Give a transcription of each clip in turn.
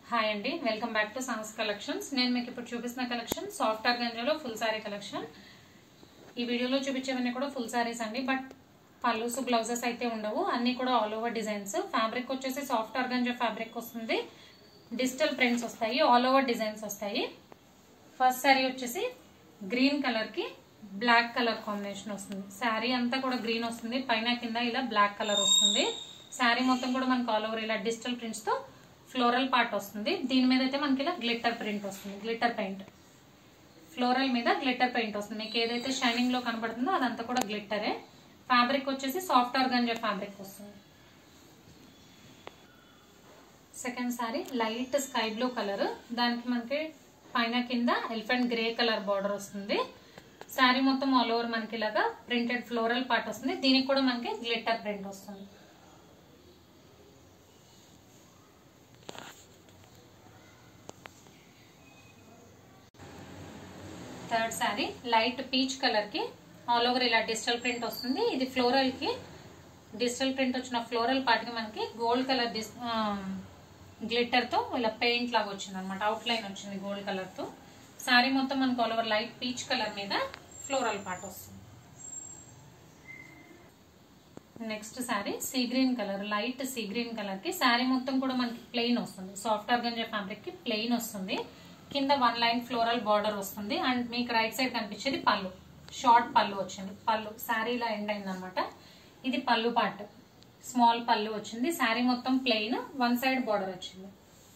hi అండి welcome back to songs collections నేను మీకు ఇప్పుడు చూపిస్తున్న కలెక్షన్ సాఫ్ట్ ఆర్గంజాలో ఫుల్ సారీ కలెక్షన్ ఈ వీడియోలో చూపించేవన్నీ కూడా ఫుల్ సారీస్ అండి బట్ పల్లూస్ బ్లౌజెస్ అయితే ఉండవు అన్ని కూడా ఆల్ ఓవర్ డిజైన్స్ ఫ్యాబ్రిక్ వచ్చేసి సాఫ్ట్ ఆర్గంజా ఫ్యాబ్రిక్ వస్తుంది డిజిటల్ ప్రింట్స్ వస్తాయి ఆల్ ఓవర్ డిజైన్స్ వస్తాయి ఫస్ట్ శారీ వచ్చేసి గ్రీన్ కలర్ కి బ్లాక్ కలర్ కాంబినేషన్ వస్తుంది శారీ అంతా కూడా గ్రీన్ వస్తుంది పైన కింద ఇలా బ్లాక్ కలర్ వస్తుంది శారీ మొత్తం కూడా మనకు ఆల్ ఓవర్ ఇలా డిజిటల్ ప్రింట్స్ తో ఫ్లోరల్ పార్ట్ వస్తుంది దీని మీద అయితే మనకి ఇలా గ్లిటర్ ప్రింట్ వస్తుంది గ్లిటర్ పెయింట్ ఫ్లోరల్ మీద గ్లిటర్ పెయింట్ వస్తుంది మీకు ఏదైతే షైనింగ్ లో కనబడుతుందో అదంతా కూడా గ్లిటరే ఫ్యాబ్రిక్ వచ్చేసి సాఫ్ట్ ఆర్గంజా ఫ్యాబ్రిక్ వస్తుంది second sari light sky blue colour దానికి మనకి పైన కింద ఎలిఫెంట్ గ్రే కలర్ బార్డర్ వస్తుంది శారీ మొత్తం ఆల్ ఓవర్ మనకి ఇలాగా ప్రింటెడ్ ఫ్లోరల్ పార్ట్ వస్తుంది దీనికి కూడా మనకి గ్లిటర్ ప్రింట్ వస్తుంది third sari light peach colour కి ఆల్ ఓవర్ ఇలా డిజిటల్ ప్రింట్ వస్తుంది ఇది ఫ్లోరల్ కి డిజిటల్ ప్రింట్ వచ్చిన ఫ్లోరల్ పార్ట్ కి మనకి గోల్డ్ కలర్ గ్లిటర్ తో ఇలా పెయింట్ లాగా వచ్చింది అనమాట అవుట్ లైన్ వచ్చింది గోల్డ్ కలర్ తో శారీ మొత్తం మనకు all over light peach colour మీద ఫ్లోరల్ పార్ట్ వస్తుంది next sari sea green colour light sea green colour కి శారీ మొత్తం కూడా మనకి ప్లెయిన్ వస్తుంది సాఫ్ట్ ఆర్గంజా ఫ్యాబ్రిక్ కి ప్లెయిన్ వస్తుంది కింద వన్ లైన్ ఫ్లోరల్ బార్డర్ వస్తుంది అండ్ మీకు రైట్ సైడ్ కనిపించేది పళ్ళు షార్ట్ పళ్ళు వచ్చింది పళ్ళు శారీ ఇలా ఎండ్ అయింది అనమాట ఇది పళ్ళు పార్ట్ స్మాల్ పళ్ళు వచ్చింది శారీ మొత్తం ప్లెయిన్ వన్ సైడ్ బార్డర్ వచ్చింది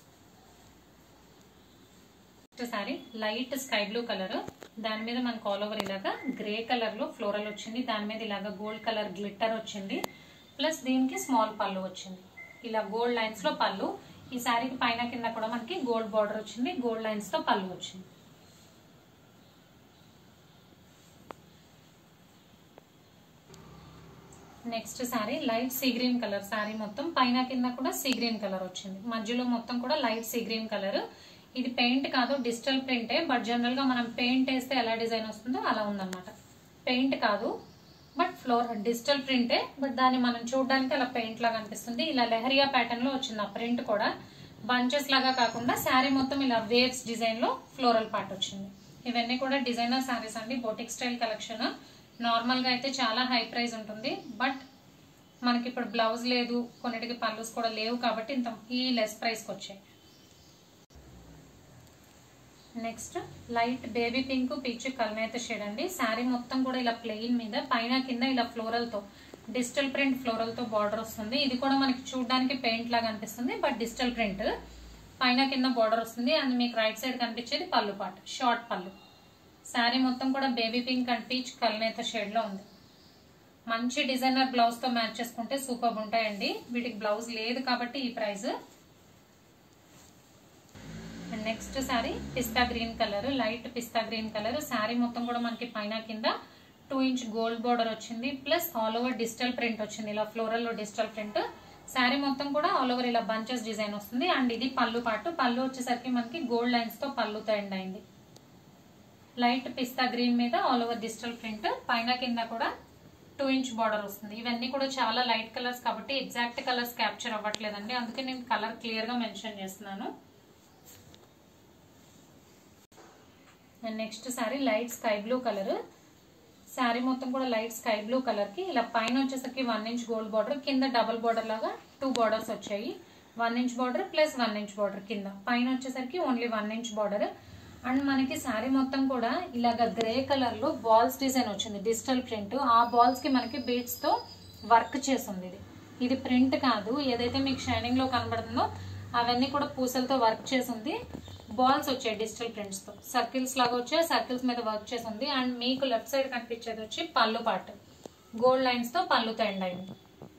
next sari light sky blue colour దాని మీద మనకు ఆల్ ఓవర్ ఇలాగా గ్రే కలర్ లో ఫ్లోరల్ వచ్చింది దాని మీద ఇలాగా గోల్డ్ కలర్ గ్లిట్టర్ వచ్చింది ప్లస్ దీనికి స్మాల్ పళ్ళు వచ్చింది ఇలా గోల్డ్ లైన్స్ లో పళ్ళు ఈ శారీకి పైన కింద కూడా మనకి గోల్డ్ బార్డర్ వచ్చింది గోల్డ్ లైన్స్ తో పళ్ళు వచ్చింది next sari light sea green colour sari మొత్తం పైన కింద కూడా సీ గ్రీన్ కలర్ వచ్చింది మధ్యలో మొత్తం కూడా లైట్ సీ గ్రీన్ కలర్ ఇది పెయింట్ కాదు డిజిటల్ ప్రింటే బట్ జనరల్ గా మనం పెయింట్ వేస్తే ఎలా డిజైన్ వస్తుందో అలా ఉందన్నమాట పెయింట్ కాదు బట్ ఫ్లోర్ డిజిటల్ ప్రింటే బట్ దాన్ని మనం చూడడానికి అలా పెయింట్ లాగా అనిపిస్తుంది ఇలా లెహరియా ప్యాటర్న్ లో వచ్చింది ఆ ప్రింట్ కూడా బంచెస్ లాగా కాకుండా శారీ మొత్తం ఇలా వేవ్స్ డిజైన్ లో ఫ్లోరల్ పార్ట్ వచ్చింది ఇవన్నీ కూడా డిజైనర్ శారీస్ అండి బోటిక్ స్టైల్ కలెక్షన్ నార్మల్ గా అయితే చాలా హై ప్రైస్ ఉంటుంది బట్ మనకి ఇప్పుడు బ్లౌజ్ లేదు కొన్నిటికి పళ్ళుస్ కూడా లేవు కాబట్టి ఇంత ఈ లెస్ ప్రైస్కి వచ్చాయి next light baby pink peach కల్నేత షేడ్ అండి శారీ మొత్తం కూడా ఇలా ప్లెయిన్ మీద పైన కింద ఇలా ఫ్లోరల్ తో డిజిటల్ ప్రింట్ ఫ్లోరల్ తో బార్డర్ వస్తుంది ఇది కూడా మనకి చూడడానికి పెయింట్ లాగా అనిపిస్తుంది బట్ డిజిటల్ ప్రింట్ పైన కింద బార్డర్ వస్తుంది అండ్ మీకు రైట్ సైడ్ కనిపించేది పళ్ళు పాట షార్ట్ పళ్ళు శారీ మొత్తం కూడా బేబీ పింక్ అండ్ పీచ్ కల్నేత షేడ్ లో ఉంది మంచి డిజైనర్ బ్లౌజ్ తో మ్యాచ్ చేసుకుంటే సూపర్ ఉంటాయండి వీటికి బ్లౌజ్ లేదు కాబట్టి ఈ ప్రైస్ నెక్స్ట్ శారీ పిస్తా గ్రీన్ కలర్ లైట్ పిస్తా గ్రీన్ కలర్ శారీ మొత్తం కూడా మనకి పైన కింద టూ ఇంచ్ గోల్డ్ బార్డర్ వచ్చింది plus all over digital print వచ్చింది ఇలా ఫ్లోరల్ లో డిజిటల్ ప్రింట్ శారీ మొత్తం కూడా ఆల్ ఓవర్ ఇలా బంచెస్ డిజైన్ వస్తుంది అండ్ ఇది పళ్ళు పాటు పళ్ళు వచ్చేసరికి మనకి గోల్డ్ లైన్స్ తో పళ్ళుతో ఎండ్ అయింది లైట్ పిస్తా గ్రీన్ మీద ఆల్ ఓవర్ డిజిటల్ ప్రింట్ పైన కింద కూడా టూ ఇంచ్ బార్డర్ వస్తుంది ఇవన్నీ కూడా చాలా లైట్ కలర్స్ కాబట్టి ఎగ్జాక్ట్ కలర్స్ క్యాప్చర్ అవ్వట్లేదండి అందుకే నేను కలర్ క్లియర్ గా మెన్షన్ చేస్తున్నాను next sari light sky blue colour sari మొత్తం కూడా లైట్ స్కై బ్లూ కలర్ కి ఇలా పైన వచ్చేసరికి వన్ ఇంచ్ గోల్డ్ బార్డర్ కింద డబుల్ బార్డర్ లాగా టూ బార్డర్స్ వచ్చాయి one inch border plus one inch border కింద పైన వచ్చేసరికి only one inch border and మనకి శారీ మొత్తం కూడా ఇలాగ గ్రే కలర్ లో బాల్స్ డిజైన్ వచ్చింది డిజిటల్ ప్రింట్ ఆ బాల్స్ కి మనకి బీడ్స్ తో వర్క్ చేసింది ఇది ఇది ప్రింట్ కాదు ఏదైతే మీకు షైనింగ్ లో కనబడుతుందో అవన్నీ కూడా పూసలతో వర్క్ చేసింది బాల్స్ వచ్చాయి డిజిటల్ ప్రింట్స్ తో సర్కిల్స్ లాగా వచ్చాయి సర్కిల్స్ మీద వర్క్ చేసి ఉంది అండ్ మీకు లెఫ్ట్ సైడ్ కనిపించేది వచ్చి పళ్ళు పార్ట్ గోల్డ్ లైన్స్ తో పళ్ళుతో ఎండ్ అయింది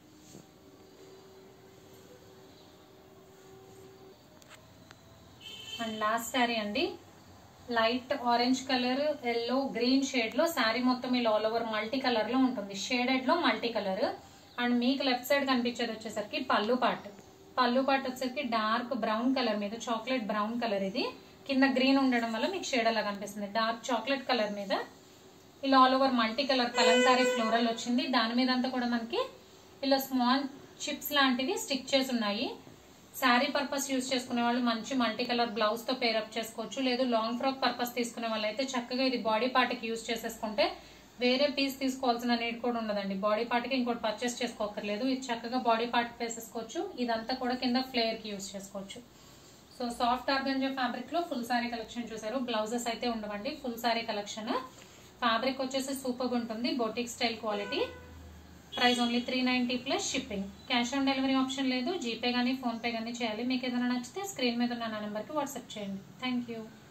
అండ్ లాస్ట్ శారీ అండి light orange colour yellow green shade లో శారీ మొత్తం ఇలా ఆల్ ఓవర్ మల్టీ కలర్ లో ఉంటుంది షేడెడ్ లో మల్టీ కలర్ అండ్ మీకు లెఫ్ట్ సైడ్ కనిపించేది వచ్చేసరికి పళ్ళు పార్ట్ పళ్ళు పార్ట్ వచ్చేసరికి డార్క్ బ్రౌన్ కలర్ మీద చాక్లెట్ బ్రౌన్ కలర్ ఇది కింద గ్రీన్ ఉండడం వల్ల మీకు షేడ్ అలా కనిపిస్తుంది డార్క్ చాక్లెట్ కలర్ మీద ఇలా all over multi colour Kalamkari floral వచ్చింది దాని మీద అంతా కూడా మనకి ఇలా స్మాల్ చిప్స్ లాంటివి స్టిక్ చేసి ఉన్నాయి శారీ పర్పస్ యూస్ చేసుకునే వాళ్ళు మంచి మల్టీ కలర్ బ్లౌజ్ తో పేరప్ చేసుకోవచ్చు లేదు లాంగ్ ఫ్రాక్ పర్పస్ తీసుకునే వాళ్ళు అయితే చక్కగా ఇది బాడీ పార్ట్ కి యూస్ చేసేసుకుంటే వేరే పీస్ తీసుకోవాల్సిన నీడ్ కూడా ఉండదండి బాడీ పార్ట్ కి ఇంకోటి పర్చేస్ చేసుకోకర్లేదు ఇది చక్కగా బాడీ పార్ట్ వేసేసుకోవచ్చు ఇదంతా కూడా కింద ఫ్లేయర్ కి యూస్ చేసుకోవచ్చు సో సాఫ్ట్ ఆర్గంజా ఫ్యాబ్రిక్ లో ఫుల్ సారీ కలెక్షన్ చూసారు బ్లౌజెస్ అయితే ఉండవండి ఫుల్ సారీ కలెక్షన్ ఫ్యాబ్రిక్ వచ్చేసి సూపర్ ఉంటుంది boutique style quality price only three ninety plus shipping cash on delivery option లేదు జీపే కానీ ఫోన్పే కానీ చేయాలి మీకు ఏదైనా నచ్చితే స్క్రీన్ మీద ఉన్న నా నెంబర్కి వాట్సాప్ చేయండి థ్యాంక్ యూ